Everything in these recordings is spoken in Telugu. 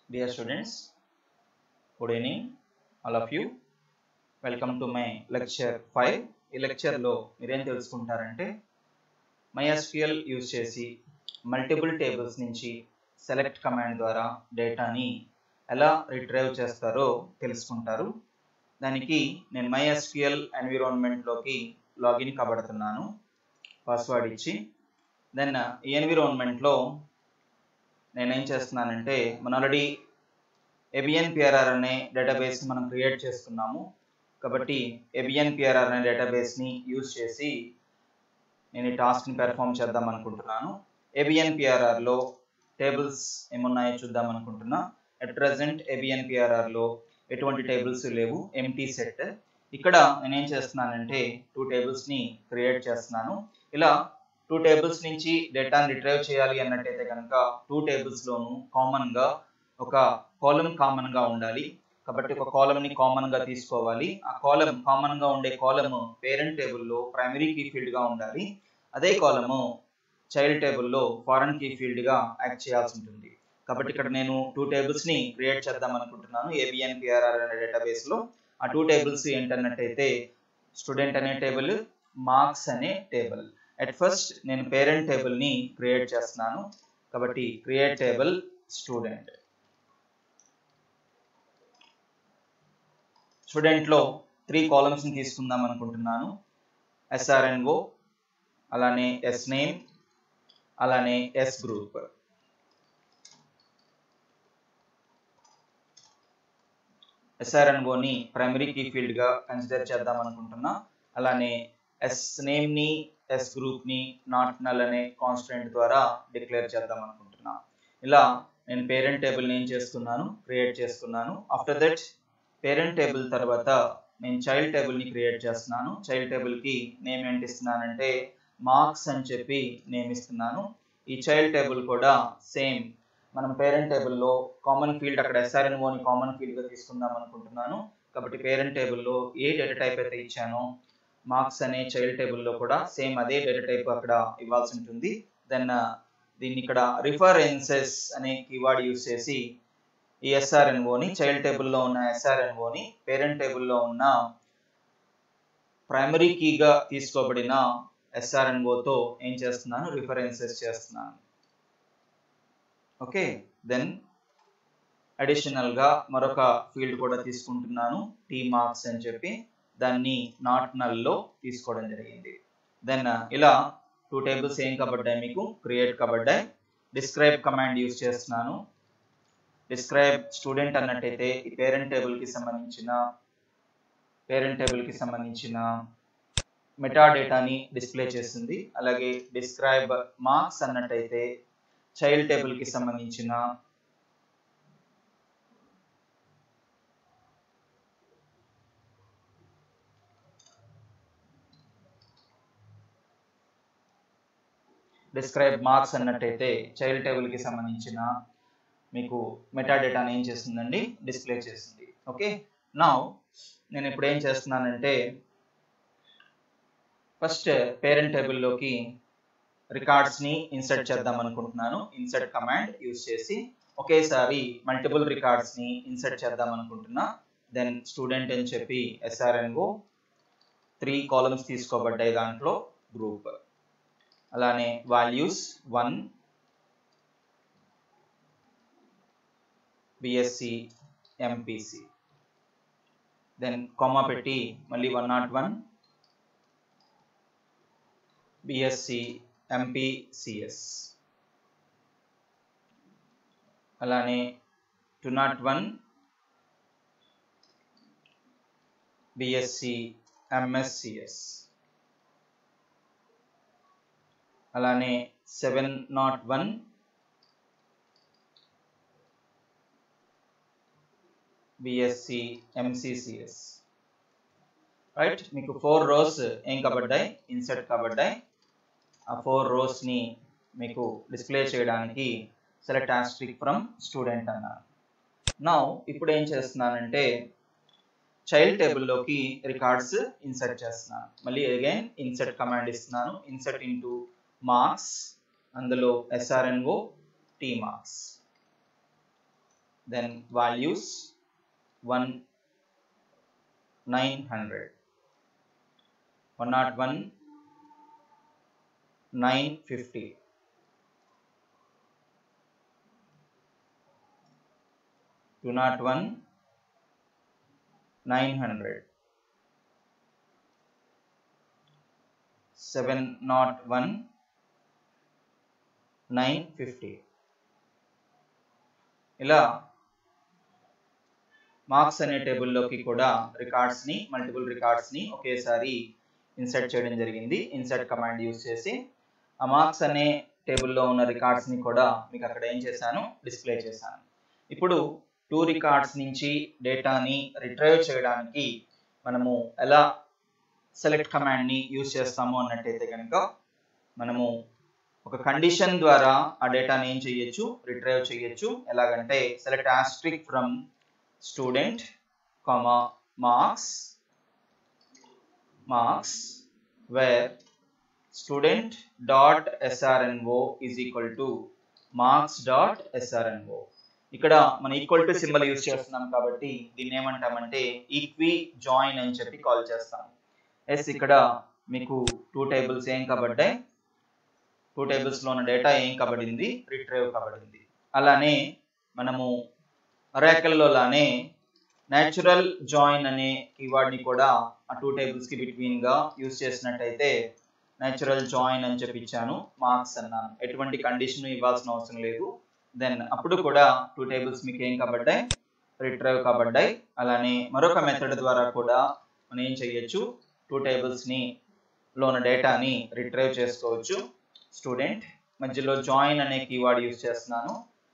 Dear students, good evening, all of you. Welcome to my lecture five ఈ లెక్చర్లో మీరేం తెలుసుకుంటారంటే MySQL యూజ్ చేసి మల్టిపుల్ టేబుల్స్ నుంచి సెలెక్ట్ కమాండ్ ద్వారా డేటాని ఎలా రిట్రైవ్ చేస్తారో తెలుసుకుంటారు దానికి నేను MySQL ఎన్విరాన్మెంట్లోకి లాగిన్ కాబడుతున్నాను పాస్వర్డ్ ఇచ్చి దెన్ ఈ ఎన్విరాన్మెంట్లో నేనేం చేస్తున్నానంటే మన ఆల్రెడీ ఎబిఎన్ పిఆర్ఆర్ అనే డేటాబేస్ మనం క్రియేట్ చేసుకున్నాము కాబట్టి ఎబిఎన్ పిఆర్ఆర్ అనే డేటాబేస్ని యూజ్ చేసి నేను ఈ టాస్క్ని పెర్ఫామ్ చేద్దాం అనుకుంటున్నాను ఏబిఎన్ పిఆర్ఆర్లో టేబుల్స్ ఏమున్నాయో చూద్దాం అనుకుంటున్నా అట్ ప్రజెంట్ ఏబిఎన్ పిఆర్ఆర్లో ఎటువంటి టేబుల్స్ లేవు ఎంటీ సెట్ ఇక్కడ నేనేం చేస్తున్నానంటే టూ టేబుల్స్ని క్రియేట్ చేస్తున్నాను ఇలా టూ టేబుల్స్ నుంచి డేటాని రిట్రైవ్ చేయాలి అన్నట్టయితే కనుక టూ టేబుల్స్లోనూ కామన్గా ఒక కాలం కామన్గా ఉండాలి కాబట్టి ఒక కాలంని కామన్గా తీసుకోవాలి ఆ కాలం కామన్గా ఉండే కాలము పేరెంట్ టేబుల్లో ప్రైమరీ కీ ఫీల్డ్గా ఉండాలి అదే కాలము చైల్డ్ టేబుల్లో ఫారెన్ కీ ఫీల్డ్గా యాక్ట్ చేయాల్సి ఉంటుంది కాబట్టి ఇక్కడ నేను టూ టేబుల్స్ని క్రియేట్ చేద్దాం అనుకుంటున్నాను ఏబిఎన్ పిఆర్ఆర్ అనే డేటాబేస్లో ఆ టూ టేబుల్స్ ఏంటన్నట్టయితే స్టూడెంట్ అనే టేబుల్ మార్క్స్ అనే టేబుల్ అట్ ఫస్ట్ నేను పేరెంట్ టేబుల్ని క్రియేట్ చేస్తున్నాను కాబట్టి క్రియేట్ టేబుల్ స్టూడెంట్ స్టూడెంట్లో త్రీ కాలమ్స్ని తీసుకుందాం అనుకుంటున్నాను ఎస్ఆర్ఎన్ఓ అలానే ఎస్ నేమ్ అలానే ఎస్ గ్రూప్ ఎస్ఆర్ఎన్ఓని ప్రైమరీ కీ ఫీల్డ్గా కన్సిడర్ చేద్దాం అనుకుంటున్నా అలానే ఎస్ నేమ్ని ఎస్ గ్రూప్ని నాట్ నల్ అనే కాన్స్టెంట్ ద్వారా డిక్లేర్ చేద్దాం అనుకుంటున్నా ఇలా నేను పేరెంట్ టేబుల్ని ఏం చేస్తున్నాను క్రియేట్ చేసుకున్నాను ఆఫ్టర్ దట్ పేరెంట్ టేబుల్ తర్వాత నేను చైల్డ్ టేబుల్ని క్రియేట్ చేస్తున్నాను చైల్డ్ టేబుల్కి నేమ్ ఏంటి ఇస్తున్నానంటే మార్క్స్ అని చెప్పి నేమ్ ఇస్తున్నాను ఈ చైల్డ్ టేబుల్ కూడా సేమ్ మనం పేరెంట్ టేబుల్లో కామన్ ఫీల్డ్ అక్కడ ఎస్ఆర్ఎన్ఓని కామన్ ఫీల్డ్గా తీసుకుందాం అనుకుంటున్నాను కాబట్టి పేరెంట్ టేబుల్లో ఏ డేటా టైప్ అయితే ఇచ్చానో మార్క్స్ అనే చైల్డ్ టేబుల్లో కూడా సేమ్ అదే డేటా టైప్ అక్కడ ఇవ్వాల్సి ఉంటుంది దెన్ దీన్ని ఇక్కడ రిఫరెన్సెస్ అనే కీవర్డ్ యూస్ చేసి ఈ ఎస్ఆర్ఎన్ఓని చైల్డ్ టేబుల్లో ఉన్న ఎస్ఆర్ఎన్ఓని పేరెంట్ టేబుల్లో ఉన్న ప్రైమరీ కీగా తీసుకోబడిన ఎస్ఆర్ఎన్ఓతో ఏం చేస్తున్నాను రిఫరెన్సెస్ చేస్తున్నాను ఓకే దెన్ అడిషనల్గా మరొక ఫీల్డ్ కూడా తీసుకుంటున్నాను టీ మార్క్స్ అని చెప్పి దాన్ని నాట్ నల్లో తీసుకోవడం జరిగింది దెన్ ఇలా టూ టేబుల్స్ ఏం కబడ్డాయి మీకు క్రియేట్ కబడ్డాయి డిస్క్రైబ్ కమాండ్ యూస్ చేస్తున్నాను డిస్క్రైబ్ స్టూడెంట్ అన్నట్టయితే ఈ పేరెంట్ టేబుల్కి సంబంధించిన పేరెంట్ టేబుల్కి సంబంధించిన మెటా డేటాని డిస్ప్లే చేస్తుంది అలాగే డిస్క్రైబ్ మార్క్స్ అన్నట్టయితే చైల్డ్ టేబుల్కి సంబంధించిన డిస్క్రైబ్ మార్క్స్ అన్నట్టయితే చైల్డ్ టేబుల్కి సంబంధించిన మీకు మెటా డేటాని ఏం చేస్తుందండి డిస్ప్లే చేస్తుంది ఓకే నా నేను ఇప్పుడు ఏం చేస్తున్నానంటే ఫస్ట్ పేరెంట్ టేబుల్లోకి రికార్డ్స్ని ఇన్సర్ట్ చేద్దాం అనుకుంటున్నాను ఇన్సర్ట్ కమాండ్ యూజ్ చేసి ఒకేసారి మల్టిపుల్ రికార్డ్స్ని ఇన్సర్ట్ చేద్దాం అనుకుంటున్నా దెన్ స్టూడెంట్ అని చెప్పి ఎస్ఆర్ఎన్ఓ త్రీ కాలమ్స్ తీసుకోబడ్డాయి దాంట్లో గ్రూప్ అలానే values one BSc MPC then comma పెట్టి మళ్ళీ one not one BSc MPCS అలానే two not one BSc MSCS అలానే seven not one BSc MCCS right మీకు ఫోర్ రోస్ ఏం కబడ్డాయి ఇన్సర్ట్ కబడ్డాయి ఆ ఫోర్ రోస్ని మీకు డిస్ప్లే చేయడానికి సెలెక్ట్ ఆస్ట్రిక్ ఫ్రమ్ స్టూడెంట్ అన్నాను నా ఇప్పుడు ఏం చేస్తున్నానంటే చైల్డ్ టేబుల్లోకి రికార్డ్స్ ఇన్సర్ట్ చేస్తున్నాను మళ్ళీ అగైన్ ఇన్సర్ట్ కమాండ్ ఇస్తున్నాను ఇన్సర్ట్ ఇంటూ మార్క్స్ అందులో SRNO T marks then values one nine hundred one not one nine fifty two not one nine hundred seven not one nine fifty ఇలా మార్క్స్ అనే టేబుల్లోకి కూడా రికార్డ్స్ని మల్టిపుల్ రికార్డ్స్ని ఒకేసారి ఇన్సర్ట్ చేయడం జరిగింది ఇన్సర్ట్ కమాండ్ యూస్ చేసి ఆ మార్క్స్ అనే టేబుల్లో ఉన్న రికార్డ్స్ని కూడా మీకు అక్కడ ఏం చేశాను డిస్ప్లే చేశాను ఇప్పుడు టూ రికార్డ్స్ నుంచి డేటాని రిట్రైవ్ చేయడానికి మనము ఎలా సెలెక్ట్ కమాండ్ని యూజ్ చేస్తాము అన్నట్టయితే కనుక మనము ఒక కండిషన్ ద్వారా ఆ డేటాని ఏం చేయొచ్చు రిట్రైవ్ చేయొచ్చు ఎలాగంటే select asterisk from student comma marks marks where student dot SRNO is equal to marks dot SRNO ఇక్కడ మన ఈక్వల్ టు సింబల్ యూజ్ చేస్తున్నాం కాబట్టి దీన్ని ఏమంటామంటే ఈక్వి జాయిన్ అని చెప్పి కాల్ చేస్తాం ఎస్ ఇక్కడ మీకు టూ టేబుల్స్ ఏం కాబడ్డాయి టూ టేబుల్స్లో ఉన్న డేటా ఏం కాబడింది రిట్రైవ్ కాబడింది అలానే మనము రేకల్లో లానే న్యాచురల్ జాయిన్ అనే కీవర్డ్ని కూడా ఆ టూ టేబుల్స్కి బిట్వీన్గా యూజ్ చేసినట్టయితే న్యాచురల్ జాయిన్ అని చెప్పి ఇచ్చాను మార్క్స్ అన్నాను ఎటువంటి కండిషన్ ఇవ్వాల్సిన అవసరం లేదు దెన్ అప్పుడు కూడా టూ టేబుల్స్ మీకు ఏం కాబడ్డాయి రిట్రైవ్ కాబడ్డాయి అలానే మరొక మెథడ్ ద్వారా కూడా మనం ఏం చేయొచ్చు టూ టేబుల్స్ని లోన డేటాని రిట్రైవ్ చేసుకోవచ్చు స్టూడెంట్ మధ్యలో జాయిన్ అనే కీవర్డ్ యూజ్ చేస్తున్నాను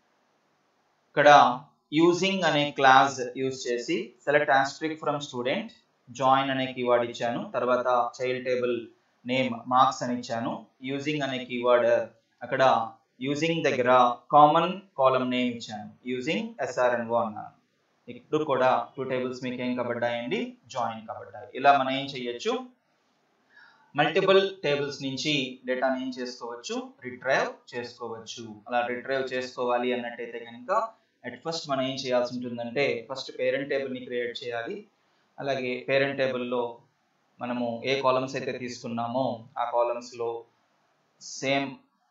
ఇక్కడ యూజింగ్ అనే క్లాస్ యూజ్ చేసి select asterisk from student join అనే కీవర్డ్ ఇచ్చాను తర్వాత చైల్డ్ టేబుల్ నేమ్ మార్క్స్ అని ఇచ్చాను యూజింగ్ అనే కీవర్డ్ అక్కడ యూజింగ్ దగ్గర కామన్ కాలం నేమ్ ఇచ్చాను యూజింగ్ ఎస్ఆర్ఎన్ఓ అన్నాను ఇప్పుడు కూడా టూ టేబుల్స్ మీకు ఏం కబడ్డాయండి జాయిన్ కబడ్డాయి ఇలా మనం ఏం చేయొచ్చు మల్టిపుల్ టేబుల్స్ నుంచి డేటాని ఏం చేసుకోవచ్చు రిట్రైవ్ చేసుకోవచ్చు అలా రిట్రైవ్ చేసుకోవాలి అన్నట్టయితే కనుక అట్ ఫస్ట్ మనం ఏం చేయాల్సి ఉంటుందంటే ఫస్ట్ పేరెంట్ టేబుల్ని క్రియేట్ చేయాలి అలాగే పేరెంట్ టేబుల్లో మనము ఏ కాలమ్స్ అయితే తీసుకున్నామో ఆ కాలమ్స్లో సేమ్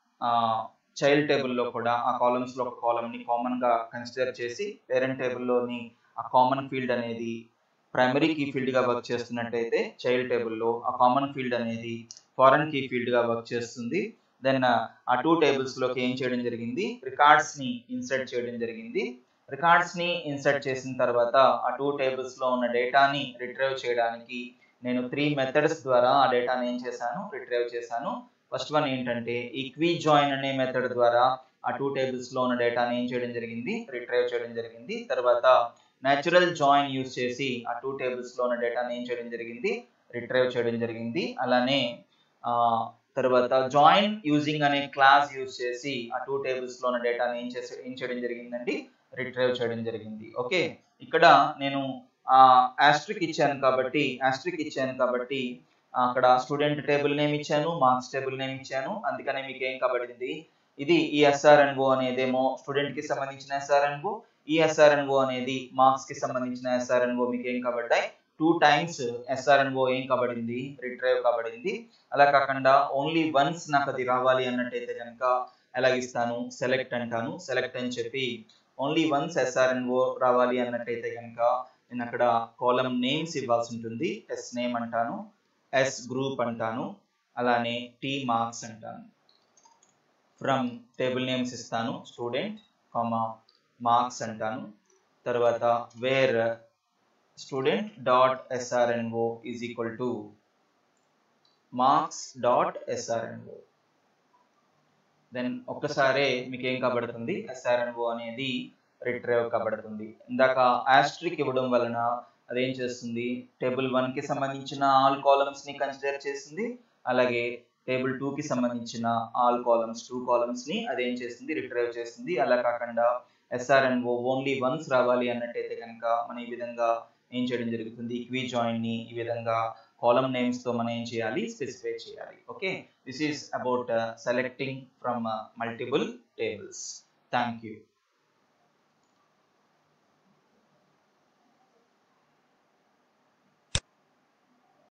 చైల్డ్ టేబుల్లో కూడా ఆ కాలమ్స్లో ఒక కాలమ్ని కామన్గా కన్సిడర్ చేసి పేరెంట్ టేబుల్లోని ఆ కామన్ ఫీల్డ్ అనేది ప్రైమరీ కీ ఫీల్డ్గా వర్క్ చేస్తున్నట్టయితే చైల్డ్ టేబుల్లో ఆ కామన్ ఫీల్డ్ అనేది ఫారెన్ కీ ఫీల్డ్గా వర్క్ చేస్తుంది దెన్ ఆ టూ టేబుల్స్లోకి ఏం చేయడం జరిగింది రికార్డ్స్ని ఇన్సర్ట్ చేయడం జరిగింది రికార్డ్స్ని ఇన్సర్ట్ చేసిన తర్వాత ఆ టూ టేబుల్స్లో ఉన్న డేటాని రిట్రైవ్ చేయడానికి నేను త్రీ మెథడ్స్ ద్వారా ఆ డేటాని ఏం చేశాను రిట్రైవ్ చేశాను ఫస్ట్ వన్ ఏంటంటే ఈక్వి జాయిన్ అనే మెథడ్ ద్వారా ఆ టూ టేబుల్స్లో ఉన్న డేటాని ఏం చేయడం జరిగింది రిట్రైవ్ చేయడం జరిగింది తర్వాత న్యాచురల్ జాయిన్ యూజ్ చేసి ఆ టూ టేబుల్స్లో ఉన్న డేటాని ఏం చేయడం జరిగింది రిట్రైవ్ చేయడం జరిగింది అలానే తర్వాత జాయిన్ యూజింగ్ అనే క్లాస్ యూజ్ చేసి ఆ టూ టేబుల్స్లో ఉన్న డేటాని ఏం చేసి ఏం చేయడం జరిగిందండి రిట్రైవ్ చేయడం జరిగింది ఓకే ఇక్కడ నేను ఆస్ట్రిక్ ఇచ్చాను కాబట్టి ఆస్ట్రిక్ ఇచ్చాను కాబట్టి అక్కడ స్టూడెంట్ టేబుల్ నేమ్ ఇచ్చాను మార్క్స్ టేబుల్ నేమ్ ఇచ్చాను అందుకనే మీకు ఏం కాబడింది ఇది ఈ ఎస్ఆర్ఎన్ఓ అనేదేమో స్టూడెంట్ కి సంబంధించిన ఎస్ఆర్ఎన్ఓ ఈ ఎస్ఆర్ఎన్ఓ అనేది మార్క్స్ కి సంబంధించిన ఎస్ఆర్ఎన్ఓ మీకు ఏం కాబడ్డాయి టూ టైమ్స్ ఎస్ఆర్ఎన్ఓ ఏం కాబడింది రిట్రైవ్ కాబడింది అలా కాకుండా ఓన్లీ వన్స్ నాకు అది రావాలి అన్నట్టయితే కనుక ఎలాగిస్తాను సెలెక్ట్ అంటాను సెలెక్ట్ అని చెప్పి ఓన్లీ వన్స్ ఎస్ఆర్ఎన్ఓ రావాలి అన్నట్టయితే కనుక నేను అక్కడ కాలం నేమ్స్ ఇవ్వాల్సి ఉంటుంది ఎస్ నేమ్ అంటాను ఎస్ గ్రూప్ అంటాను అలానే టీ మార్క్స్ అంటాను ఫ్రమ్ టేబుల్ నేమ్స్ ఇస్తాను స్టూడెంట్ కామా మార్క్స్ అంటాను తర్వాత where student dot SRNO is equal to marks dot S R N O then ఒక్కసారే మీకు ఏం కాబడుతుంది ఎస్ఆర్ఎన్ఓ అనేది రిట్రైవ్ కాబడుతుంది ఇందాక ఆస్ట్రిక్ ఇవ్వడం వలన అదేం చేస్తుంది టేబుల్ వన్ కి సంబంధించిన ఆల్ కాలమ్స్ ని కన్సిడర్ చేస్తుంది అలాగే టేబుల్ టూ కి సంబంధించిన ఆల్ కాలమ్స్ టూ కాలమ్స్ ని అదేం చేస్తుంది రిట్రైవ్ చేస్తుంది అలా కాకుండా ఎస్ఆర్ఎన్ఓ ఓన్లీ వన్స్ రావాలి అన్నట్టయితే కనుక మనం ఈ విధంగా ఏం చేయడం జరుగుతుంది ఈక్వీ జాయిన్ ని ఈ విధంగా కాలమ్ నేమ్స్ తో మనం ఏం చేయాలి స్పెసిఫై చేయాలి okay this is about selecting from multiple tables thank you